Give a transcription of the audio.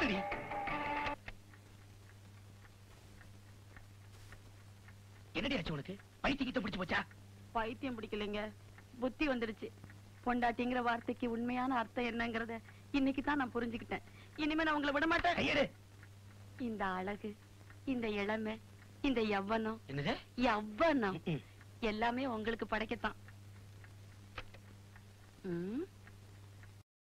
நிறுத்துடி என்னடி ஆச்சு உனக்கு பைத்தியக்கிட்ட பிடிச்சு போச்சா பைத்தியம் பிடிக்கலைங்க புத்தி வந்துடுச்சு பொண்டாட்டிங்கிற வார்த்தைக்கு உண்மையான அர்த்தம் என்னங்கறத இன்னைக்கு தான் நான் புரிஞ்சுக்கிட்டேன் இனிமே நான் உங்களை விட மாட்டேன் கையெடு இந்த அழகு இந்த இளமை இந்த யவ்வனம் என்னது யவ்வனம் ம். எல்லாமே உங்களுக்கு படைக்கத்தான் ம்.